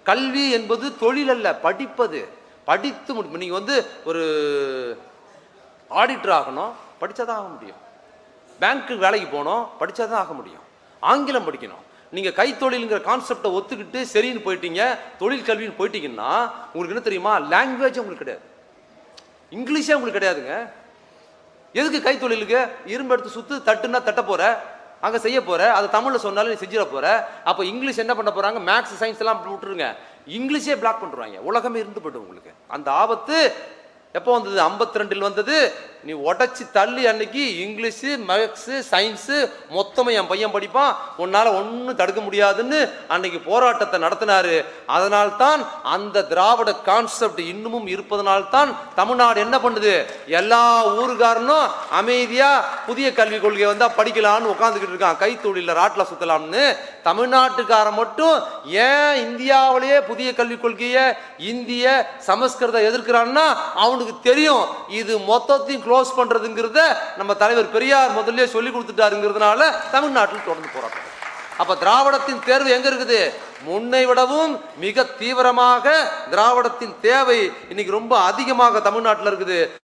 கல்வி என்பது தொழில் அல்ல படிப்பது படித்து முடி நீங்கள் வந்து ஒரு ஆடிட்டர் ஆகணும் படிச்சாதான் ஆக முடியும் பேங்க்கு வேலைக்கு போகணும் படிச்சாதான் ஆக முடியும் ஆங்கிலம் படிக்கணும் நீங்கள் கைத்தொழிலுங்கிற கான்செப்டை ஒத்துக்கிட்டு சரின்னு போயிட்டீங்க தொழில் கல்வின்னு போயிட்டீங்கன்னா உங்களுக்கு என்ன தெரியுமா லாங்குவேஜ் உங்களுக்கு கிடையாது இங்கிலீஷே உங்களுக்கு கிடையாதுங்க எதுக்கு கைத்தொழிலுக்கு இரும்பு எடுத்து சுத்து தட்டுன்னா தட்ட போற அங்க செய்ய போற அது தமிழ்ல சொன்னாலும் நீ செஞ்சிட போற அப்ப இங்கிலீஷ் என்ன பண்ண போறாங்க மேக்ஸ் சயின்ஸ் எல்லாம் விட்டுருங்க இங்கிலீஷே பிளாக் பண்ணுறாங்க உலகமே இருந்து போய்டும் உங்களுக்கு அந்த ஆபத்து எப்போ வந்தது 52 ரெண்டில் வந்தது நீ உடைச்சி தள்ளி அன்னைக்கு இங்கிலீஷு மேக்ஸு சயின்ஸு மொத்தமாக என் பையன் படிப்பான் உன்னால் ஒன்றும் தடுக்க முடியாதுன்னு அன்னைக்கு போராட்டத்தை நடத்தினாரு அதனால்தான் அந்த திராவிட கான்செப்ட் இன்னமும் இருப்பதனால்தான் தமிழ்நாடு என்ன பண்ணுது எல்லா ஊருக்காரனும் அமைதியா புதிய கல்விக் கொள்கை வந்தா படிக்கலாம்னு உட்காந்துக்கிட்டு இருக்கான் கைத்தொழில ராட்டில் சுத்தலாம்னு தமிழ்நாட்டுக்காரன் மட்டும் ஏன் இந்தியாவிலேயே புதிய கல்விக் கொள்கையை இந்திய சமஸ்கிருதம் எதிர்க்கிறான்னா அவனுக்கு தெரியும் இது மொத்தத்தையும் க்ளோஸ் பண்றதுங்கிறத நம்ம தலைவர் பெரியார் முதல்ல சொல்லி கொடுத்துட்டாருங்கிறதுனால தமிழ்நாட்டில் தொடர்ந்து போராட்டம் அப்ப திராவிடத்தின் தேர்வு எங்க இருக்குது முன்னை விடவும் மிக தீவிரமாக திராவிடத்தின் தேவை இன்னைக்கு ரொம்ப அதிகமாக தமிழ்நாட்டில் இருக்குது